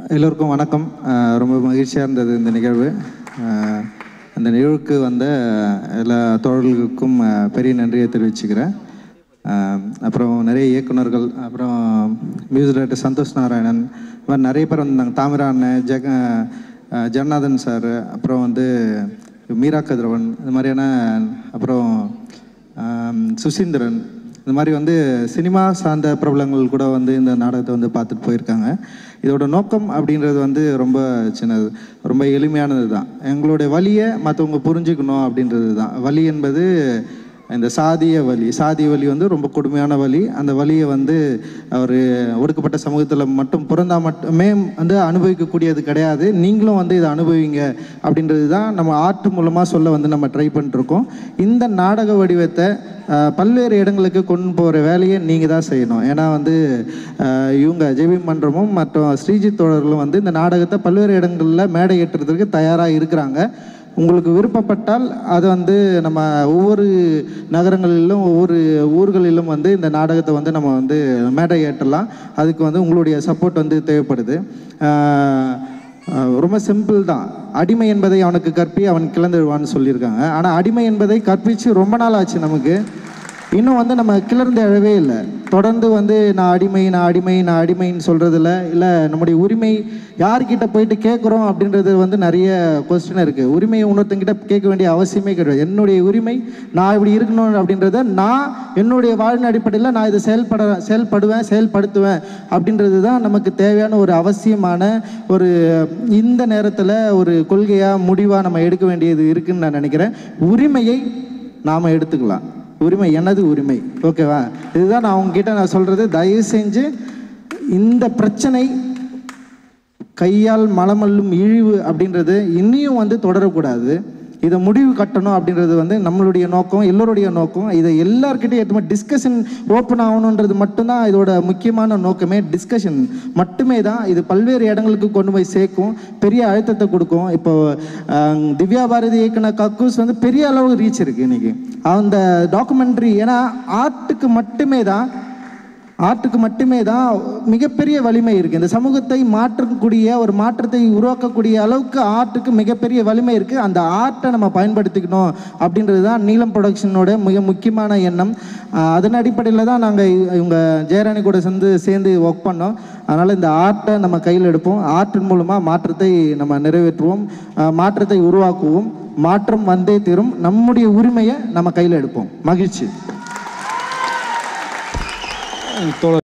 எல்லோருக்கும் வணக்கம் அஹ் ரொம்ப மகிழ்ச்சியாக இருந்தது இந்த நிகழ்வு அஹ் அந்த நிகழ்வுக்கு வந்த எல்லா தோழர்களுக்கும் அஹ் பெரிய நன்றியை தெரிவிச்சுக்கிறேன் அஹ் அப்புறம் நிறைய இயக்குனர்கள் அப்புறம் மியூசிக் டைரக்டர் சந்தோஷ் நாராயணன் இந்த மாதிரி நிறைய பேர் வந்தாங்க தாமிரா அண்ணன் ஜெக அஹ் ஜெகநாதன் சார் அப்புறம் வந்து மீரா கதிரவன் இந்த மாதிரியான அப்புறம் ஆம், சுசீந்திரன் இந்த மாதிரி வந்து சினிமா சார்ந்த பிரபலங்கள் கூட வந்து இந்த நாடகத்தை வந்து பார்த்துட்டு போயிருக்காங்க இதோட நோக்கம் அப்படின்றது வந்து ரொம்ப சின்னது ரொம்ப எளிமையானது தான் எங்களுடைய வலியை மற்றவங்க புரிஞ்சுக்கணும் அப்படின்றது தான் வலி என்பது இந்த சாதிய வலி சாதிய வலி வந்து ரொம்ப கொடுமையான வலி அந்த வலியை வந்து அவர் ஒடுக்கப்பட்ட சமூகத்தில் மட்டும் பிறந்தா மட்டுமே வந்து அனுபவிக்கக்கூடியது கிடையாது நீங்களும் வந்து இதை அனுபவிங்க அப்படின்றது தான் நம்ம ஆர்ட் மூலமாக சொல்ல வந்து நம்ம ட்ரை பண்ணிட்டுருக்கோம் இந்த நாடக வடிவத்தை அஹ், பல்வேறு இடங்களுக்கு கொண்டு போகிற வேலையை நீங்கள் தான் செய்யணும் ஏன்னா வந்து அஹ், இவங்க ஜெபி மன்றமும் மற்றும் ஸ்ரீஜித் தோழர்களும் வந்து இந்த நாடகத்தை பல்வேறு இடங்களில் மேடை ஏற்றுறதுக்கு தயாராக இருக்கிறாங்க உங்களுக்கு விருப்பப்பட்டால் அது வந்து நம்ம ஒவ்வொரு நகரங்களிலும் ஒவ்வொரு ஊர்களிலும் வந்து இந்த நாடகத்தை வந்து நம்ம வந்து மேடை ஏற்றலாம் அதுக்கு வந்து உங்களுடைய சப்போர்ட் வந்து தேவைப்படுது ஆஹ் ஆஹ் ரொம்ப சிம்பிள் தான் அடிமை என்பதை அவனுக்கு கற்பி அவன் கிளந்துடுவான்னு சொல்லியிருக்காங்க ஆனால் அடிமை என்பதை கற்பிச்சு ரொம்ப நாள் ஆச்சு நமக்கு இன்னும் வந்து நம்ம கிளர்ந்து எழவே இல்லை தொடர்ந்து வந்து நான் அடிமை நான் அடிமை நான் அடிமைன்னு சொல்கிறதில்ல இல்லை நம்முடைய உரிமை யார்கிட்ட போயிட்டு கேட்குறோம் அப்படின்றது வந்து நிறைய கொஸ்டின் இருக்குது உரிமையை இன்னொருத்தங்கிட்ட கேட்க வேண்டிய அவசியமே கிடையாது என்னுடைய உரிமை நான் இப்படி இருக்கணும் அப்படின்றத நான் என்னுடைய வாழ்வின் அடிப்படையில் நான் இதை செயல்பட செயல்படுவேன் செயல்படுத்துவேன் அப்படின்றது தான் நமக்கு தேவையான ஒரு அவசியமான ஒரு இந்த நேரத்தில் ஒரு கொள்கையாக முடிவாக நம்ம எடுக்க வேண்டியது இருக்குன்னு நான் நினைக்கிறேன் உரிமையை நாம் எடுத்துக்கலாம் உரிமை எனது உரிமை ஓகேவா இதுதான் நான் உங்ககிட்ட நான் சொல்கிறது தயவு செஞ்சு இந்த பிரச்சனை கையால் மலமல்லும் இழிவு அப்படின்றது இன்னியும் வந்து தொடரக்கூடாது இதை முடிவு கட்டணும் அப்படின்றது வந்து நம்மளுடைய நோக்கம் எல்லோருடைய நோக்கம் இதை எல்லார்கிட்டையும் எதுவுமே டிஸ்கஷன் ஓப்பன் ஆகணுன்றது மட்டும்தான் இதோட முக்கியமான நோக்கமே டிஸ்கஷன் மட்டுமே தான் இது பல்வேறு இடங்களுக்கு கொண்டு போய் சேர்க்கும் பெரிய அழுத்தத்தை கொடுக்கும் இப்போ அஹ், திவ்யா பாரதி இயக்குன கக்கூஸ் வந்து பெரிய அளவு ரீச் இருக்கு இன்னைக்கு அந்த டாக்குமெண்ட்ரி ஏன்னா ஆர்ட்டுக்கு மட்டுமே தான் ஆர்ட்டுக்கு மட்டுமே தான் மிகப்பெரிய வலிமை இருக்குது இந்த சமூகத்தை மாற்றக்கூடிய ஒரு மாற்றத்தை உருவாக்கக்கூடிய அளவுக்கு ஆர்ட்டுக்கு மிகப்பெரிய வலிமை இருக்குது அந்த ஆர்ட்டை நம்ம பயன்படுத்திக்கணும் அப்படின்றது தான் நீலம் ப்ரொடக்ஷனோட மிக முக்கியமான எண்ணம் ஆஹ் அதன் அடிப்படையில் தான் நாங்கள் இவங்க ஜெயராணி கூட சேர்ந்து சேர்ந்து ஒர்க் பண்ணோம் அதனால் இந்த ஆர்ட்டை நம்ம கையில் எடுப்போம் ஆர்ட்டின் மூலமாக மாற்றத்தை நம்ம நிறைவேற்றுவோம் ஆஹ் மாற்றத்தை உருவாக்குவோம் மாற்றம் வந்தே தீரும் நம்முடைய உரிமையை நம்ம கையில் எடுப்போம் மகிழ்ச்சி தோழர்